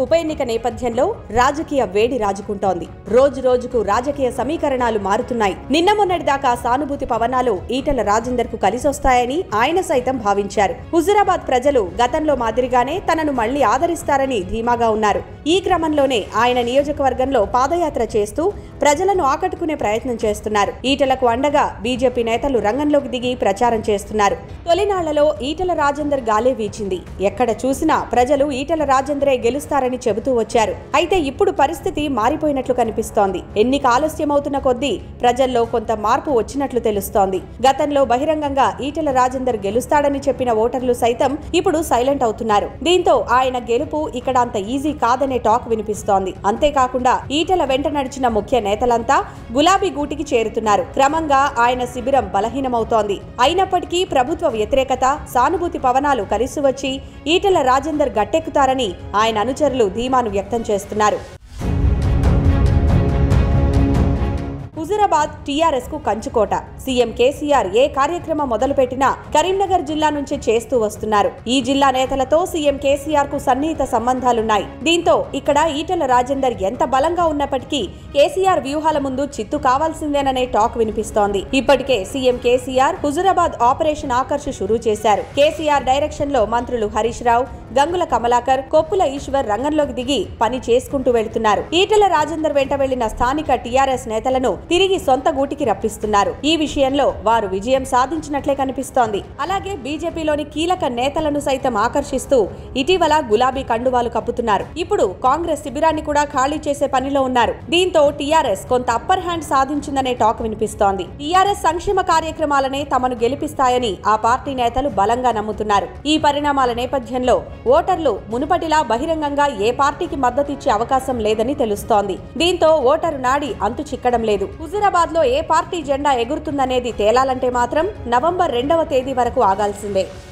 ఉప ఎన్నిక నేపథ్యంలో రాజకీయ వేడి రాజుకుంటోంది రోజు రోజుకు రాజకీయ సమీకరణాలు మారుతున్నాయి నిన్న మొన్నటిదాకా సానుభూతి పవనాలు ఈటల రాజేందర్ కు కలిసొస్తాయని ఆయన సైతం భావించారు హుజురాబాద్ ప్రజలు గతంలో మాదిరిగానే తనను మళ్లీ ఆదరిస్తారని ధీమాగా ఉన్నారు ఈ క్రమంలోనే ఆయన నియోజకవర్గంలో పాదయాత్ర చేస్తూ ప్రజలను ఆకట్టుకునే ప్రయత్నం చేస్తున్నారు ఈటలకు అండగా బీజేపీ నేతలు రంగంలోకి దిగి ప్రచారం చేస్తున్నారు తొలినాళ్లలో ఈటల రాజేందర్ గాలే వీచింది ఎక్కడ చూసినా ప్రజలు ఈటల రాజేందరే గెలుస్తారని చెబుతూ వచ్చారు అయితే ఇప్పుడు పరిస్థితి మారిపోయినట్లు కనిపిస్తోంది ఎన్నిక ఆలస్యమవుతున్న కొద్దీ ప్రజల్లో కొంత మార్పు వచ్చినట్లు తెలుస్తోంది గతంలో బహిరంగంగా ఈటల రాజేందర్ గెలుస్తాడని చెప్పిన ఓటర్లు సైతం ఇప్పుడు సైలెంట్ అవుతున్నారు దీంతో ఆయన గెలుపు ఇక్కడ అంత ఈజీ కాదనే టాక్ వినిపిస్తోంది అంతేకాకుండా ఈటల వెంట నడిచిన ముఖ్య నేతలంతా గులాబీ గూటికి చేరుతున్నారు క్రమంగా ఆయన శిబిరం బలహీనమవుతోంది అయినప్పటికీ ప్రభుత్వ వ్యతిరేకత సానుభూతి పవనాలు కలిసి వచ్చి ఈటల రాజేందర్ గట్టెక్కుతారని ఆయన అనుచరులు ధీమాను వ్యక్తం చేస్తున్నారు హుజురాబాద్ టీఆర్ఎస్ కు కంచుకోట సీఎం కేసీఆర్ ఏ కార్యక్రమం మొదలుపెట్టినా కరీంనగర్ జిల్లా నుంచి చేస్తూ వస్తున్నారు ఈ జిల్లా నేతలతో సీఎం కేసీఆర్ కు సన్నిహిత సంబంధాలున్నాయి దీంతో ఇక్కడ ఈటల రాజేందర్ ఎంత బలంగా ఉన్నప్పటికీ కేసీఆర్ వ్యూహాల ముందు చిత్తు కావాల్సిందేననే టాక్ వినిపిస్తోంది ఇప్పటికే సీఎం కేసీఆర్ హుజురాబాద్ ఆపరేషన్ ఆకర్ష్ షురూ చేశారు కేసీఆర్ డైరెక్షన్ లో మంత్రులు హరీష్ రావు గంగుల కమలాకర్ కొప్పుల ఈశ్వర్ రంగంలోకి దిగి పని చేసుకుంటూ వెళ్తున్నారు ఈటల రాజేందర్ వెంట వెళ్లిన స్థానిక టీఆర్ఎస్ నేతలను తిరిగి సొంత గూటికి రప్పిస్తున్నారు ఈ విషయంలో వారు విజయం సాధించినట్లే కనిపిస్తోంది అలాగే బీజేపీలోని కీలక నేతలను సైతం ఆకర్షిస్తూ ఇటీవల గులాబీ కండువాలు కప్పుతున్నారు ఇప్పుడు కాంగ్రెస్ శిబిరాన్ని కూడా ఖాళీ చేసే పనిలో ఉన్నారు దీంతో టీఆర్ఎస్ కొంత అప్పర్ హ్యాండ్ సాధించిందనే టాక్ వినిపిస్తోంది టీఆర్ఎస్ సంక్షేమ కార్యక్రమాలనే తమను గెలిపిస్తాయని ఆ పార్టీ నేతలు బలంగా నమ్ముతున్నారు ఈ పరిణామాల నేపథ్యంలో ఓటర్లు మునుపటిలా బహిరంగంగా ఏ పార్టీకి మద్దతిచ్చే అవకాశం లేదని తెలుస్తోంది దీంతో ఓటరు నాడి అంతు చిక్కడం లేదు హుజురాబాద్ లో ఏ పార్టీ జెండా ఎగురుతుందనేది తేలాలంటే మాత్రం నవంబర్ రెండవ తేదీ వరకు ఆగాల్సిందే